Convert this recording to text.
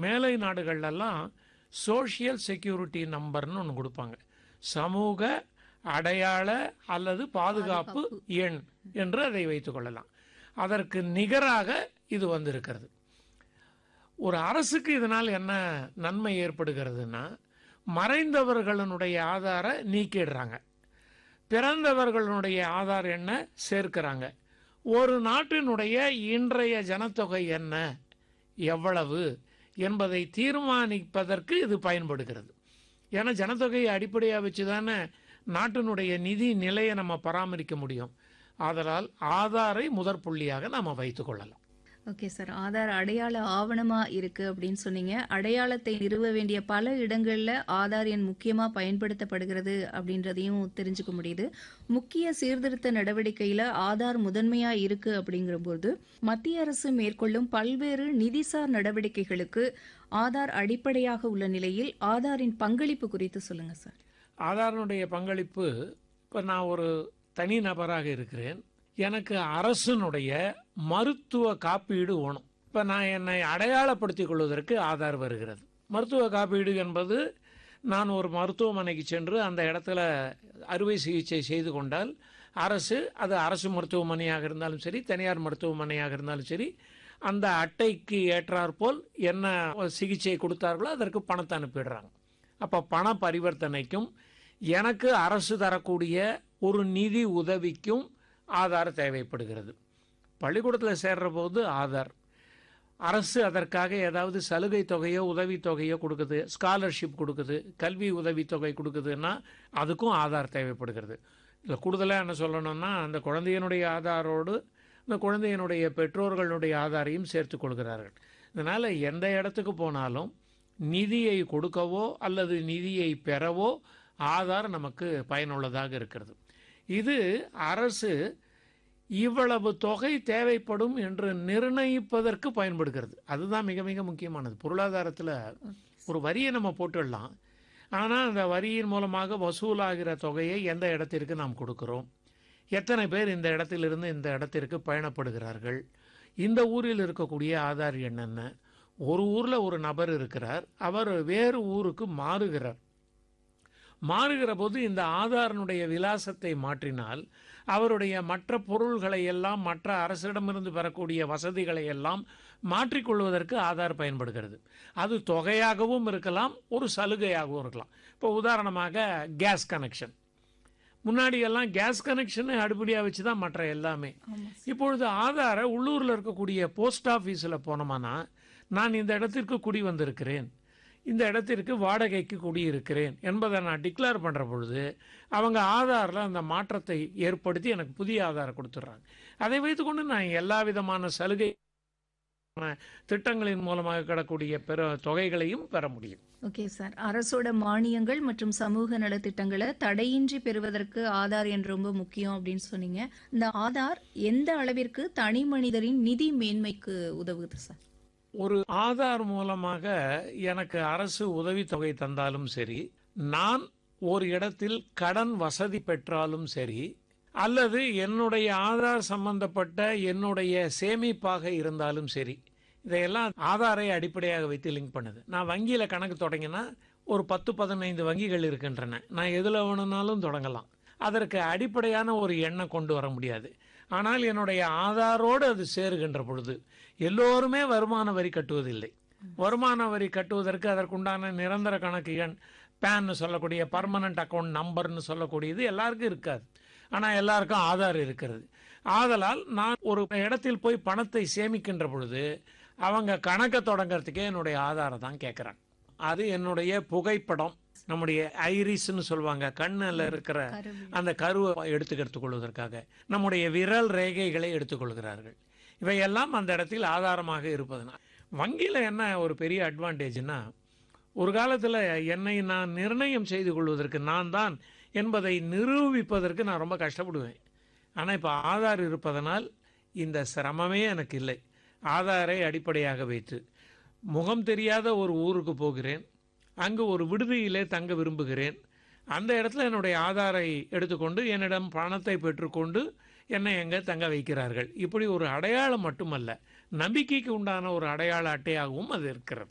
மேலை நாடுகள்லாம் social security நம்பர்னு ஒன்று கொடுப்பாங்க சமூக அடையாள அல்லது பாதுகாப்பு எண் என்று அதை வைத்துக் கொள்ளலாம் அதற்கு நிகராக இது வந்திருக்கிறது ஒரு அரசுக்கு இதனால் என்ன நன்மை ஏற்படுகிறதுனா மறைந்தவர்களுடைய ஆதார நீக்கிடுறாங்க பிறந்தவர்களுடைய ஆதார் எண்ண சேர்க்கிறாங்க ஒரு நாட்டினுடைய இன்றைய ஜனத்தொகை என்ன எவ்வளவு என்பதை தீர்மானிப்பதற்கு இது பயன்படுகிறது ஏன்னா ஜனத்தொகையை அடிப்படையாக வச்சு தானே நாட்டினுடைய நிதி நிலையை நம்ம பராமரிக்க முடியும் ஆதலால் ஆதாரை முதற் புள்ளியாக நாம் வைத்துக் கொள்ளலாம் ஓகே சார் ஆதார் அடையாள ஆவணமா இருக்கு அப்படின்னு சொன்னீங்க அடையாளத்தை நிறுவ வேண்டிய பல இடங்கள்ல ஆதார் எண் முக்கியமா பயன்படுத்தப்படுகிறது அப்படின்றதையும் தெரிஞ்சுக்க முடியுது முக்கிய சீர்திருத்த நடவடிக்கையில ஆதார் முதன்மையா இருக்கு அப்படிங்கிற போது மத்திய அரசு மேற்கொள்ளும் பல்வேறு நிதிசார் நடவடிக்கைகளுக்கு ஆதார் அடிப்படையாக உள்ள நிலையில் ஆதாரின் பங்களிப்பு குறித்து சொல்லுங்க சார் ஆதாரனுடைய பங்களிப்பு இப்போ நான் ஒரு தனி நபராக இருக்கிறேன் எனக்கு அரசனுடைய மருத்துவ காப்பீடு வேணும் இப்போ நான் என்னை அடையாளப்படுத்திக் கொள்வதற்கு ஆதார் வருகிறது மருத்துவ காப்பீடு என்பது நான் ஒரு மருத்துவமனைக்கு சென்று அந்த இடத்துல அறுவை சிகிச்சை செய்து கொண்டால் அரசு அது அரசு மருத்துவமனையாக இருந்தாலும் சரி தனியார் மருத்துவமனையாக இருந்தாலும் சரி அந்த அட்டைக்கு ஏற்றாற்போல் என்ன சிகிச்சை கொடுத்தார்களோ அதற்கு பணத்தை அனுப்பிடுறாங்க அப்போ பண பரிவர்த்தனைக்கும் எனக்கு அரசு தரக்கூடிய ஒரு நிதி உதவிக்கும் ஆதார் தேவைப்படுகிறது பள்ளிக்கூடத்தில் சேர்ற போது ஆதார் அரசு அதற்காக ஏதாவது சலுகை தொகையோ உதவித் தொகையோ கொடுக்குது ஸ்காலர்ஷிப் கொடுக்குது கல்வி உதவித்தொகை கொடுக்குதுன்னா அதுக்கும் ஆதார் தேவைப்படுகிறது இதில் கூடுதலாக என்ன சொல்லணும்னா அந்த குழந்தையினுடைய ஆதாரோடு இந்த குழந்தையினுடைய பெற்றோர்களுடைய ஆதாரையும் சேர்த்து கொள்கிறார்கள் இதனால் எந்த இடத்துக்கு போனாலும் நிதியை கொடுக்கவோ அல்லது நிதியை பெறவோ ஆதார் நமக்கு பயனுள்ளதாக இருக்கிறது இது அரசு இவ்வளவு தொகை தேவைப்படும் என்று நிர்ணயிப்பதற்கு பயன்படுகிறது அதுதான் மிக மிக முக்கியமானது பொருளாதாரத்தில் ஒரு வரியை நம்ம போட்டுடலாம் ஆனால் அந்த வரியின் மூலமாக வசூலாகிற தொகையை எந்த இடத்திற்கு நாம் கொடுக்கிறோம் எத்தனை பேர் இந்த இடத்திலிருந்து இந்த இடத்திற்கு பயணப்படுகிறார்கள் இந்த ஊரில் இருக்கக்கூடிய ஆதார் எண் என்ன ஒரு ஊரில் ஒரு நபர் இருக்கிறார் அவர் வேறு ஊருக்கு மாறுகிறார் மாறுகிற போது இந்த ஆதாரனுடைய விலாசத்தை மாற்றினால் அவருடைய மற்ற பொருள்களை எல்லாம் மற்ற அரசிடமிருந்து பெறக்கூடிய வசதிகளை எல்லாம் மாற்றிக்கொள்வதற்கு ஆதார் பயன்படுகிறது அது தொகையாகவும் இருக்கலாம் ஒரு சலுகையாகவும் இருக்கலாம் இப்போ உதாரணமாக கேஸ் கனெக்ஷன் முன்னாடி எல்லாம் கேஸ் கனெக்ஷனை அடிப்படையாக வச்சு தான் மற்ற எல்லாமே இப்பொழுது ஆதார உள்ளூரில் இருக்கக்கூடிய போஸ்ட் ஆஃபீஸில் போனோம்னா நான் இந்த இடத்திற்கு குடி வந்திருக்கிறேன் இந்த இடத்திற்கு வாடகைக்கு குடியிருக்கிறேன் என்பதை நான் டிக்ளேர் பண்ணுற பொழுது அவங்க ஆதாரில் அந்த மாற்றத்தை ஏற்படுத்தி எனக்கு புதிய ஆதாரம் கொடுத்துட்றாங்க அதை வைத்துக்கொண்டு நான் எல்லா விதமான சலுகை திட்டங்களின் மூலமாக கிடக்கூடிய பெற தொகைகளையும் பெற முடியும் ஓகே சார் அரசோட மானியங்கள் மற்றும் சமூக நலத்திட்டங்களை தடையின்றி பெறுவதற்கு ஆதார் என்று ரொம்ப முக்கியம் அப்படின்னு சொன்னீங்க இந்த ஆதார் எந்த அளவிற்கு தனி மனிதரின் நிதி மேன்மைக்கு உதவுது சார் ஒரு ஆதார் மூலமாக எனக்கு அரசு உதவித்தொகை தந்தாலும் சரி நான் ஒரு இடத்தில் கடன் வசதி பெற்றாலும் சரி அல்லது என்னுடைய ஆதார் சம்பந்தப்பட்ட என்னுடைய சேமிப்பாக இருந்தாலும் சரி இதையெல்லாம் ஆதாரை அடிப்படையாக வைத்து லிங்க் பண்ணுது நான் வங்கியில் கணக்கு தொடங்கினா ஒரு பத்து பதினைந்து வங்கிகள் இருக்கின்றன நான் எதில் வேணும்னாலும் தொடங்கலாம் அதற்கு அடிப்படையான ஒரு எண்ணம் கொண்டு வர முடியாது ஆனால் என்னுடைய ஆதாரோடு அது சேருகின்ற பொழுது எல்லோருமே வருமான வரி கட்டுவதில்லை வருமான வரி கட்டுவதற்கு அதற்குண்டான நிரந்தர கணக்கு எண் பேன்னு சொல்லக்கூடிய பர்மனண்ட் அக்கௌண்ட் நம்பர்னு சொல்லக்கூடியது எல்லாருக்கும் இருக்காது ஆனால் எல்லாருக்கும் ஆதார் இருக்கிறது ஆதலால் நான் ஒரு இடத்தில் போய் பணத்தை சேமிக்கின்ற பொழுது அவங்க கணக்கை தொடங்கிறதுக்கே என்னுடைய ஆதாரம் தான் கேட்குறாங்க அது என்னுடைய புகைப்படம் நம்முடைய ஐரிஸ்ன்னு சொல்லுவாங்க கண்ணில் இருக்கிற அந்த கருவை எடுத்து எடுத்துக்கொள்வதற்காக நம்முடைய விரல் ரேகைகளை எடுத்துக்கொள்கிறார்கள் இவையெல்லாம் அந்த இடத்தில் ஆதாரமாக இருப்பதுனால் வங்கியில் என்ன ஒரு பெரிய அட்வான்டேஜ்னா ஒரு காலத்தில் என்னை நான் நிர்ணயம் செய்து கொள்வதற்கு நான் தான் என்பதை நிரூபிப்பதற்கு நான் ரொம்ப கஷ்டப்படுவேன் ஆனால் இப்போ ஆதார் இருப்பதனால் இந்த சிரமமே எனக்கு இல்லை ஆதாரை அடிப்படையாக வைத்து முகம் தெரியாத ஒரு ஊருக்கு போகிறேன் அங்கு ஒரு விடுதியிலே தங்க விரும்புகிறேன் அந்த இடத்துல என்னுடைய ஆதாரை எடுத்துக்கொண்டு என்னிடம் பணத்தை பெற்றுக்கொண்டு என்னை எங்கே தங்க வைக்கிறார்கள் இப்படி ஒரு அடையாளம் மட்டுமல்ல நம்பிக்கைக்கு உண்டான ஒரு அடையாள அட்டையாகவும் அது இருக்கிறது